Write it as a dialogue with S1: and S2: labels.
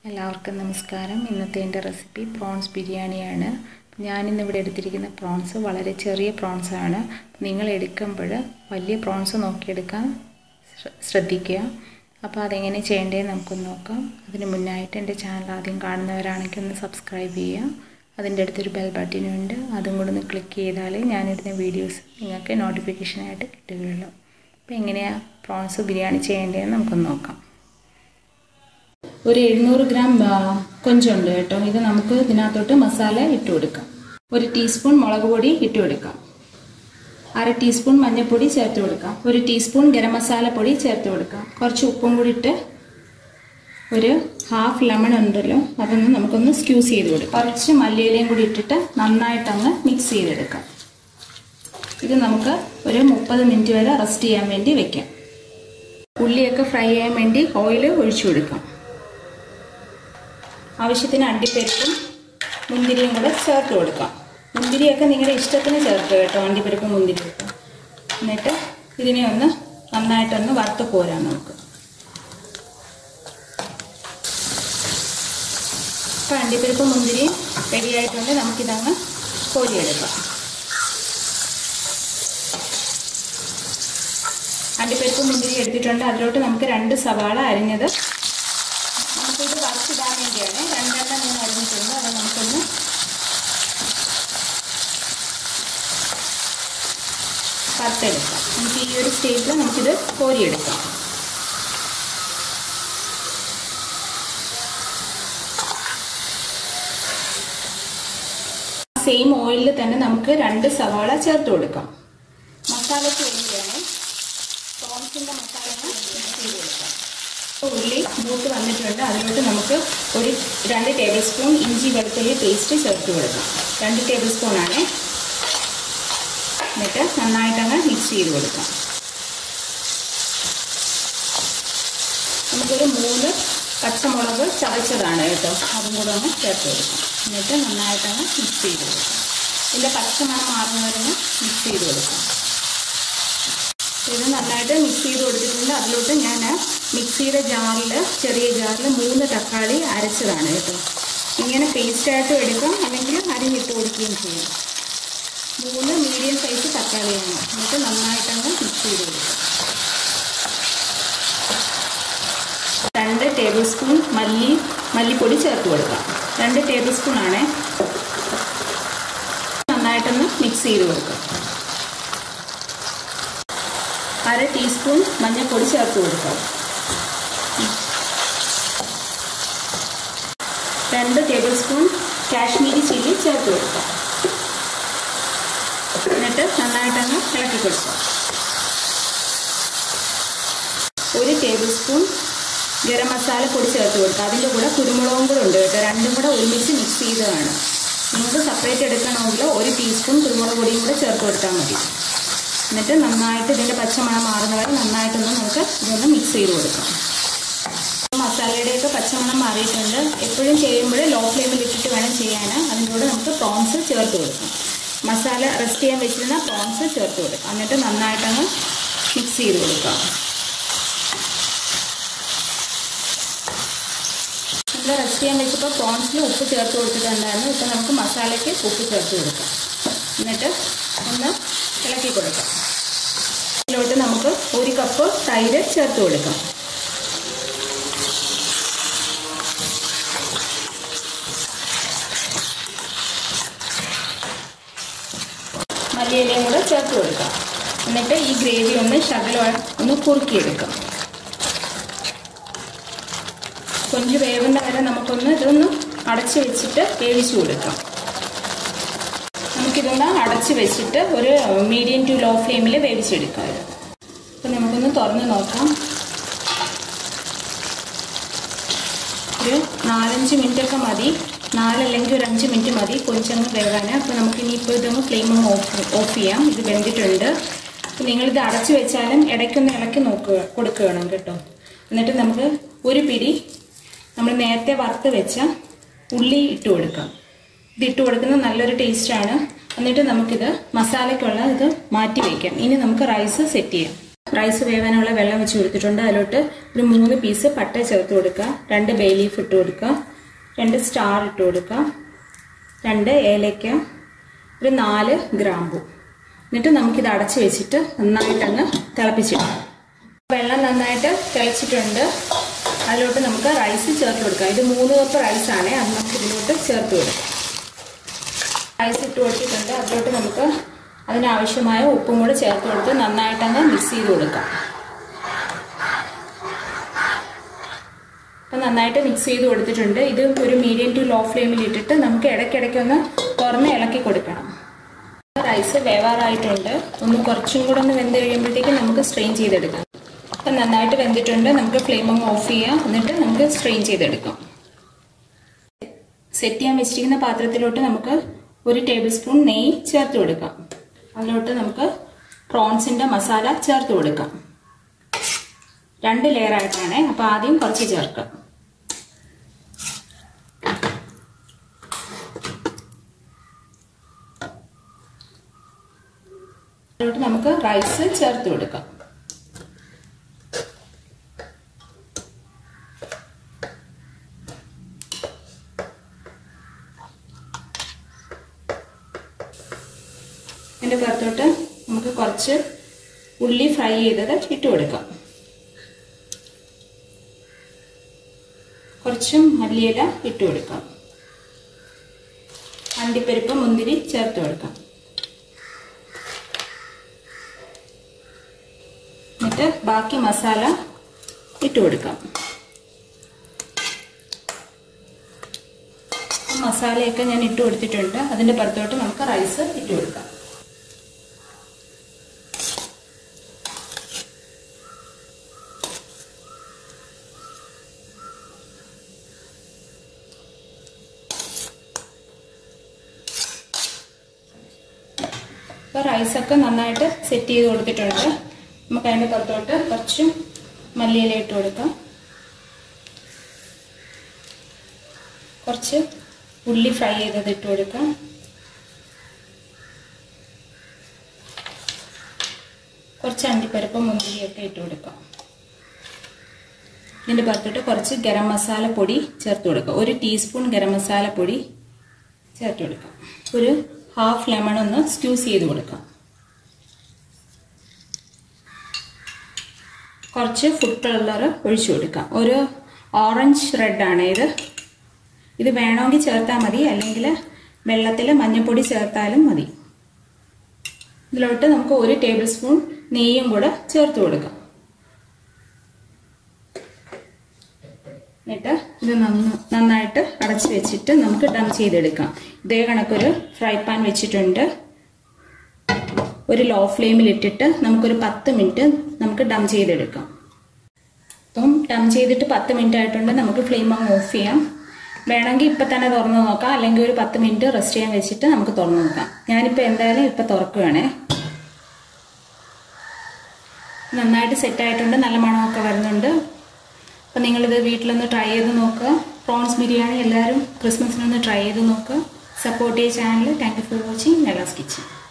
S1: എല്ലാവർക്കും നമസ്കാരം ഇന്നത്തെ എൻ്റെ റെസിപ്പി പ്രോൺസ് ബിരിയാണിയാണ് ഞാനിന്നിവിടെ എടുത്തിരിക്കുന്ന പ്രോൺസ് വളരെ ചെറിയ പ്രോൺസ് ആണ് നിങ്ങൾ എടുക്കുമ്പോൾ വലിയ പ്രോൺസ് നോക്കിയെടുക്കാൻ ശ്ര- ശ്രദ്ധിക്കുക അപ്പോൾ അതെങ്ങനെ ചെയ്യേണ്ടതെന്ന് നമുക്കൊന്ന് നോക്കാം അതിന് മുന്നായിട്ട് എൻ്റെ ചാനൽ ആദ്യം കാണുന്നവരാണെങ്കിൽ ഒന്ന് സബ്സ്ക്രൈബ് ചെയ്യുക അതിൻ്റെ അടുത്തൊരു ബെൽ ബട്ടനുണ്ട് അതും കൂടെ ഒന്ന് ക്ലിക്ക് ചെയ്താലേ ഞാനിടുന്ന വീഡിയോസ് നിങ്ങൾക്ക് നോട്ടിഫിക്കേഷനായിട്ട് കിട്ടുകയുള്ളൂ അപ്പോൾ എങ്ങനെയാണ് പ്രോൺസ് ബിരിയാണി ചെയ്യേണ്ടതെന്ന് നമുക്കൊന്ന് നോക്കാം ഒരു എഴുന്നൂറ് ഗ്രാം ആ, കൊഞ്ചുണ്ട് കേട്ടോ ഇത് നമുക്ക് ഇതിനകത്തോട്ട് മസാല ഇട്ട് കൊടുക്കാം ഒരു ടീസ്പൂൺ മുളക് പൊടി ഇട്ട് കൊടുക്കാം അര ടീസ്പൂൺ മഞ്ഞൾപ്പൊടി ചേർത്ത് കൊടുക്കാം ഒരു ടീസ്പൂൺ ഗരം മസാല പൊടി ചേർത്ത് കൊടുക്കാം കുറച്ച് ഉപ്പും കൂടി ഇട്ട് ഒരു ഹാഫ് ലെമൺ ഉണ്ടല്ലോ അതൊന്ന് നമുക്കൊന്ന് സ്ക്യൂസ് ചെയ്ത് കൊടുക്കാം കുറച്ച് മല്ലിയിലയും കൂടി ഇട്ടിട്ട് നന്നായിട്ടങ്ങ് മിക്സ് ചെയ്തെടുക്കാം ഇത് നമുക്ക് ഒരു മുപ്പത് മിനിറ്റ് വരെ റെസ്റ്റ് ചെയ്യാൻ വേണ്ടി വെക്കാം ഉള്ളിയൊക്കെ ഫ്രൈ ചെയ്യാൻ വേണ്ടി ഓയിൽ ഒഴിച്ചു കൊടുക്കാം ആവശ്യത്തിന് അണ്ടിപ്പരിപ്പും മുന്തിരിയും കൂടെ ചേർത്ത് കൊടുക്കാം മുന്തിരിയൊക്കെ നിങ്ങളുടെ ഇഷ്ടത്തിന് ചേർക്കുക കേട്ടോ അണ്ടിപ്പരിപ്പും മുന്തിരിയൊക്കെ എന്നിട്ട് ഇതിനെ ഒന്ന് നന്നായിട്ടൊന്ന് വറുത്ത് പോരാം നമുക്ക് ഇപ്പം അണ്ടിപ്പരിപ്പും മുന്തിരിയും റെഡിയായിട്ടുണ്ട് നമുക്കിതങ്ങ് കോരിയെടുക്കാം അണ്ടിപ്പരിപ്പും മുന്തിരി എടുത്തിട്ടുണ്ട് അതിലോട്ട് നമുക്ക് രണ്ട് സവാള അരിഞ്ഞത് നമുക്കിത് വറുത്തിടാൻ വേണ്ടിയാണ് രണ്ടെണ്ണം ഞാൻ അരിഞ്ഞിട്ടുണ്ട് അത് നമുക്കൊന്ന് വറുത്തെടുക്കാം നമുക്ക് ഈ ഒരു സ്റ്റേജിൽ നമുക്കിത് കോരിയെടുക്കാം സെയിം ഓയിലിൽ തന്നെ നമുക്ക് രണ്ട് സവാള ചേർത്ത് കൊടുക്കാം മസാലയ്ക്ക് വേണ്ടിയാണ് പ്രോൺസിൻ്റെ മസാല ചെയ്ത് കൊടുക്കാം ഉള്ളി മൂത്ത് വന്നിട്ടുണ്ട് അതിലോട്ട് നമുക്ക് ഒരു രണ്ട് ടേബിൾ സ്പൂൺ ഇഞ്ചി വെളുത്തുള്ളി പേസ്റ്റ് ചേർത്ത് കൊടുക്കാം രണ്ട് ടേബിൾ സ്പൂൺ ആണ് എന്നിട്ട് നന്നായിട്ടങ്ങ് മിക്സ് ചെയ്ത് കൊടുക്കാം നമുക്കൊരു മൂന്ന് പച്ചമുളക് ചതച്ചതാണ് കേട്ടോ അതും കൂടെ ഒന്ന് ചേർത്ത് കൊടുക്കാം എന്നിട്ട് നന്നായിട്ടങ്ങ് മിക്സ് ചെയ്ത് കൊടുക്കാം ഇതിൻ്റെ പച്ചമണം മാറുന്നവരൊന്ന് മിക്സ് ചെയ്ത് കൊടുക്കാം ഇത് നന്നായിട്ട് മിക്സ് ചെയ്ത് കൊടുത്തിട്ടുണ്ട് അതിലോട്ട് ഞാൻ മിക്സിയുടെ ജാറിൽ ചെറിയ ജാറിൽ മൂന്ന് തക്കാളി അരച്ചതാണ് കേട്ടോ ഇങ്ങനെ പേസ്റ്റായിട്ടും എടുക്കാം അല്ലെങ്കിൽ അരിഞ്ഞിട്ട് കൊടുക്കുകയും ചെയ്യാം മൂന്ന് മീഡിയം സൈസ് തക്കാളിയാണ് എന്നിട്ട് നന്നായിട്ടങ്ങ് മിക്സ് ചെയ്ത് കൊടുക്കാം രണ്ട് ടേബിൾ സ്പൂൺ മല്ലി മല്ലിപ്പൊടി ചേർത്ത് കൊടുക്കാം രണ്ട് ടേബിൾ സ്പൂൺ ആണ് നന്നായിട്ടൊന്ന് മിക്സ് ചെയ്ത് കൊടുക്കാം അര ടീസ്പൂൺ മഞ്ഞൾപ്പൊടി ചേർത്ത് കൊടുക്കാം രണ്ട് ടേബിൾ സ്പൂൺ കാശ്മീരി ചില്ലി ചേർത്ത് കൊടുക്കാം എന്നിട്ട് നന്നായിട്ടങ്ങ് ഇളക്കി കൊടുക്കാം ഒരു ടേബിൾ സ്പൂൺ ഗരം മസാല പൊടി ചേർത്ത് കൊടുക്കുക അതിൻ്റെ കൂടെ കുരുമുളകും കൂടെ ഉണ്ട് കേട്ടോ രണ്ടും കൂടെ ഒരുമിച്ച് മിക്സ് ചെയ്തതാണ് നിങ്ങൾക്ക് സെപ്പറേറ്റ് എടുക്കണമെങ്കിൽ ഒരു ടീസ്പൂൺ കുരുമുളക് പൊടിയും കൂടെ ചേർത്ത് കൊടുത്താൽ മതി എന്നിട്ട് നന്നായിട്ട് ഇതിൻ്റെ പച്ചമണം മാറുന്ന വരെ നന്നായിട്ടൊന്ന് നമുക്ക് ഇതൊന്ന് മിക്സ് ചെയ്ത് കൊടുക്കാം മസാലയുടെയൊക്കെ പച്ചമണം മാറിയിട്ടുണ്ട് എപ്പോഴും ചെയ്യുമ്പോൾ ലോ ഫ്ലെയിമിൽ ഇട്ടിട്ട് വേണം ചെയ്യാൻ അതിൻ്റെ കൂടെ നമുക്ക് പ്രോൺസ് ചേർത്ത് കൊടുക്കാം മസാല റെസ്റ്റ് ചെയ്യാൻ വെച്ചിരുന്ന പ്രോൺസ് ചേർത്ത് കൊടുക്കാം എന്നിട്ട് നന്നായിട്ടങ്ങ് മിക്സ് ചെയ്ത് കൊടുക്കാം നമ്മൾ റെസ്റ്റ് ചെയ്യാൻ വെച്ചപ്പോൾ പ്രോൺസിൽ ഉപ്പ് ചേർത്ത് കൊടുത്തിട്ടുണ്ടായിരുന്നു ഇപ്പോൾ നമുക്ക് മസാലയ്ക്ക് ഉപ്പ് ചേർത്ത് കൊടുക്കാം എന്നിട്ട് ഒന്ന് ഇളക്കി കൊടുക്കാം ഇതിലോട്ട് നമുക്ക് ഒരു കപ്പ് തൈര് ചേർത്ത് കൊടുക്കാം മല്ലിയിലയും കൂടെ ചേർത്ത് കൊടുക്കാം എന്നിട്ട് ഈ ഗ്രേവി ഒന്ന് ശകലം ഒന്ന് കുറുക്കിയെടുക്കാം കൊഞ്ച് വേവുന്ന വരെ നമുക്കൊന്ന് ഇതൊന്ന് അടച്ചു വെച്ചിട്ട് വേവിച്ചു കൊടുക്കാം നമുക്കിതൊന്ന് അടച്ച് വെച്ചിട്ട് ഒരു മീഡിയം ടു ലോ ഫ്ലെയിമിൽ വേവിച്ചെടുക്കാം ഇത് അപ്പം നമുക്കൊന്ന് തുറന്ന് നോക്കാം ഒരു നാലഞ്ച് മിനിറ്റൊക്കെ മതി നാലല്ലെങ്കിൽ ഒരു അഞ്ച് മിനിറ്റ് മതി കൊഞ്ചങ്ങ് വേകാൻ അപ്പോൾ നമുക്ക് ഇനിയിപ്പോൾ ഇതൊന്ന് ഫ്ലെയിം ഒന്ന് ഓഫ് ഓഫ് ചെയ്യാം ഇത് വെന്തിട്ടുണ്ട് അപ്പോൾ നിങ്ങളിത് അടച്ച് വെച്ചാലും ഇടയ്ക്കൊന്ന് ഇളക്കി നോക്കുക കൊടുക്കണം കേട്ടോ എന്നിട്ട് നമുക്ക് ഒരു പിടി നമ്മൾ നേരത്തെ വറുത്ത് വെച്ച ഉള്ളി ഇട്ട് കൊടുക്കാം ഇത് ഇട്ട് കൊടുക്കുന്നത് നല്ലൊരു ടേസ്റ്റാണ് എന്നിട്ട് നമുക്കിത് മസാലയ്ക്കുള്ള ഇത് മാറ്റി വയ്ക്കാം ഇനി നമുക്ക് റൈസ് സെറ്റ് ചെയ്യാം റൈസ് വേവാനുള്ള വെള്ളം വെച്ച് കൊടുത്തിട്ടുണ്ട് അതിലോട്ട് ഒരു മൂന്ന് പീസ് പട്ട ചേർത്ത് കൊടുക്കുക രണ്ട് ബേ ലീഫ് ഇട്ട് കൊടുക്കുക രണ്ട് സ്റ്റാർ ഇട്ട് കൊടുക്കുക രണ്ട് ഏലയ്ക്ക ഒരു നാല് ഗ്രാമ്പു എന്നിട്ട് നമുക്കിത് അടച്ച് വെച്ചിട്ട് നന്നായിട്ടങ്ങ് തിളപ്പിച്ചിടാം വെള്ളം നന്നായിട്ട് തിളച്ചിട്ടുണ്ട് അതിലോട്ട് നമുക്ക് റൈസ് ചേർത്ത് കൊടുക്കാം ഇത് മൂന്ന് കപ്പ് റൈസാണ് അത് നമുക്ക് ഇതിലോട്ട് ചേർത്ത് കൊടുക്കാം റൈസ് ഇട്ട് കൊടുത്തിട്ടുണ്ട് അതിലോട്ട് നമുക്ക് അതിനാവശ്യമായ ഉപ്പും കൂടെ ചേർത്ത് കൊടുത്ത് നന്നായിട്ടങ്ങ് മിക്സ് ചെയ്ത് കൊടുക്കാം അപ്പം നന്നായിട്ട് മിക്സ് ചെയ്ത് കൊടുത്തിട്ടുണ്ട് ഇത് ഒരു മീഡിയം ടു ലോ ഫ്ലെയിമിൽ ഇട്ടിട്ട് നമുക്ക് ഇടയ്ക്കിടയ്ക്ക് ഒന്ന് തുറന്ന് ഇളക്കി കൊടുക്കണം റൈസ് വേവാറായിട്ടുണ്ട് ഒന്ന് കുറച്ചും കൂടെ ഒന്ന് വെന്ത് കഴിയുമ്പോഴത്തേക്കും നമുക്ക് സ്ട്രെയിൻ ചെയ്തെടുക്കാം അപ്പം നന്നായിട്ട് വെന്തിട്ടുണ്ട് നമുക്ക് ഫ്ലെയിം അങ്ങ് ഓഫ് ചെയ്യാം എന്നിട്ട് നമുക്ക് സ്ട്രെയിൻ ചെയ്തെടുക്കാം സെറ്റ് ചെയ്യാൻ വെച്ചിരിക്കുന്ന പാത്രത്തിലോട്ട് നമുക്ക് ഒരു ടേബിൾ സ്പൂൺ നെയ്യ് ചേർത്ത് കൊടുക്കാം അതിലോട്ട് നമുക്ക് പ്രോൺസിൻ്റെ മസാല ചേർത്ത് കൊടുക്കാം രണ്ട് ലെയർ ആയിട്ടാണ് അപ്പോൾ ആദ്യം കുറച്ച് ചേർക്കാം അതിലോട്ട് നമുക്ക് റൈസ് ചേർത്ത് കൊടുക്കാം ഇതിൻ്റെ പുറത്തോട്ട് നമുക്ക് കുറച്ച് ഉള്ളി ഫ്രൈ ചെയ്തത് ഇട്ട് കൊടുക്കാം കുറച്ച് മല്ലിയില ഇട്ട് കൊടുക്കാം അണ്ടിപ്പരിപ്പ് മുന്തിരി ചേർത്ത് കൊടുക്കാം എന്നിട്ട് ബാക്കി മസാല ഇട്ട് കൊടുക്കാം മസാലയൊക്കെ ഞാൻ ഇട്ട് കൊടുത്തിട്ടുണ്ട് അതിൻ്റെ പുറത്തോട്ട് നമുക്ക് റൈസ് ഇട്ട് കൊടുക്കാം ഇപ്പോൾ റൈസൊക്കെ നന്നായിട്ട് സെറ്റ് ചെയ്ത് കൊടുത്തിട്ടുണ്ട് നമുക്ക് അതിൻ്റെ പുറത്തോട്ട് കുറച്ച് മല്ലിയില ഇട്ട് കൊടുക്കാം കുറച്ച് ഉള്ളി ഫ്രൈ ചെയ്തത് ഇട്ട് കൊടുക്കാം കുറച്ച് അണ്ടിപ്പരിപ്പ് മുന്തിരിയൊക്കെ ഇട്ട് കൊടുക്കാം ഇതിൻ്റെ പുറത്തോട്ട് കുറച്ച് ഗരം മസാല പൊടി ചേർത്ത് കൊടുക്കാം ഒരു ടീസ്പൂൺ ഗരം മസാല പൊടി ചേർത്ത് കൊടുക്കാം ഒരു ഹാഫ് ലെമൺ ഒന്ന് സ്റ്റ്യൂസ് ചെയ്ത് കൊടുക്കാം കുറച്ച് ഫുഡ് കളർ ഒഴിച്ചു കൊടുക്കാം ഒരു ഓറഞ്ച് റെഡാണ് ഇത് ഇത് വേണമെങ്കിൽ ചേർത്താൽ മതി അല്ലെങ്കിൽ വെള്ളത്തിൽ മഞ്ഞൾപ്പൊടി ചേർത്താലും മതി ഇതിലോട്ട് നമുക്ക് ഒരു ടേബിൾ സ്പൂൺ നെയ്യും കൂടെ ചേർത്ത് കൊടുക്കാം എന്നിട്ട് ഇത് നന്നായിട്ട് അടച്ചു വെച്ചിട്ട് നമുക്ക് ഡം ചെയ്തെടുക്കാം ഇതേ കണക്കൊരു ഫ്രൈ പാൻ വെച്ചിട്ടുണ്ട് ഒരു ലോ ഫ്ലെയിമിൽ ഇട്ടിട്ട് നമുക്കൊരു പത്ത് മിനിറ്റ് നമുക്ക് ഡം ചെയ്തെടുക്കാം അപ്പം ഡം ചെയ്തിട്ട് പത്ത് മിനിറ്റ് ആയിട്ടുണ്ട് നമുക്ക് ഫ്ലെയിം അങ്ങ് ഓഫ് ചെയ്യാം വേണമെങ്കിൽ ഇപ്പം തന്നെ തുറന്ന് നോക്കാം അല്ലെങ്കിൽ ഒരു പത്ത് മിനിറ്റ് റെസ്റ്റ് ചെയ്യാൻ വെച്ചിട്ട് നമുക്ക് തുറന്ന് നോക്കാം ഞാനിപ്പോൾ എന്തായാലും ഇപ്പം തുറക്കുകയാണേ നന്നായിട്ട് സെറ്റായിട്ടുണ്ട് നല്ല മണമൊക്കെ വരുന്നുണ്ട് അപ്പം നിങ്ങളിത് വീട്ടിലൊന്ന് ട്രൈ ചെയ്ത് നോക്കുക പ്രോൺസ് ബിരിയാണി എല്ലാവരും ക്രിസ്മസിനൊന്ന് ട്രൈ ചെയ്ത് നോക്കുക സപ്പോർട്ട് ചെയ്യ channel thank you for watching നെലാസ് കിച്ചൻ